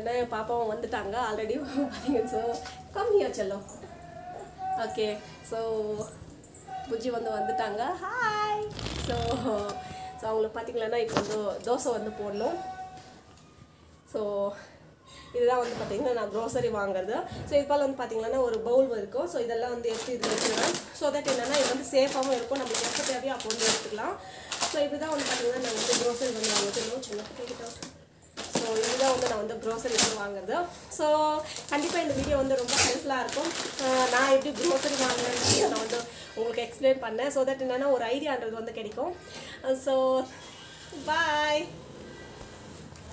பார்த்தீங்கன்னா என் பாப்பாவும் வந்துட்டாங்க ஆல்ரெடி பார்த்தீங்க ஸோ கம்மியா செல்லம் ஓகே ஸோ புஜ்ஜி வந்து வந்துட்டாங்க ஹாய் ஸோ ஸோ அவங்களுக்கு பார்த்தீங்கன்னா இப்போ வந்து தோசை வந்து போடணும் ஸோ இதுதான் வந்து பார்த்தீங்கன்னா நான் க்ரோசரி வாங்குறது ஸோ இது போல் வந்து பார்த்தீங்கன்னா ஒரு பவுல் இருக்கும் ஸோ இதெல்லாம் வந்து எடுத்து இதில் வச்சுருவேன் ஸோ தட் என்னென்னா இது வந்து சேஃபாகவும் இருக்கும் நம்மளுக்கு எப்போ தேவையோ அப்போ வந்து எடுத்துக்கலாம் ஸோ இதுதான் வந்து பார்த்தீங்கன்னா நான் வந்து க்ரோசரி வந்து வாங்குறது சின்ன கேட்டுட்டோம் ஸோ இதுதான் வந்து நான் வந்து க்ரோசரி வந்து வாங்குறது ஸோ கண்டிப்பாக இந்த வீடியோ வந்து ரொம்ப ஹெல்ப்ஃபுல்லாக இருக்கும் அஹ் நான் எப்படி க்ரோசரி வாங்கினேன்னு நான் வந்து உங்களுக்கு எக்ஸ்பிளைன் பண்ணேன் ஸோ தட் என்னென்னா ஒரு ஐடியான்றது வந்து கிடைக்கும் ஸோ பாய்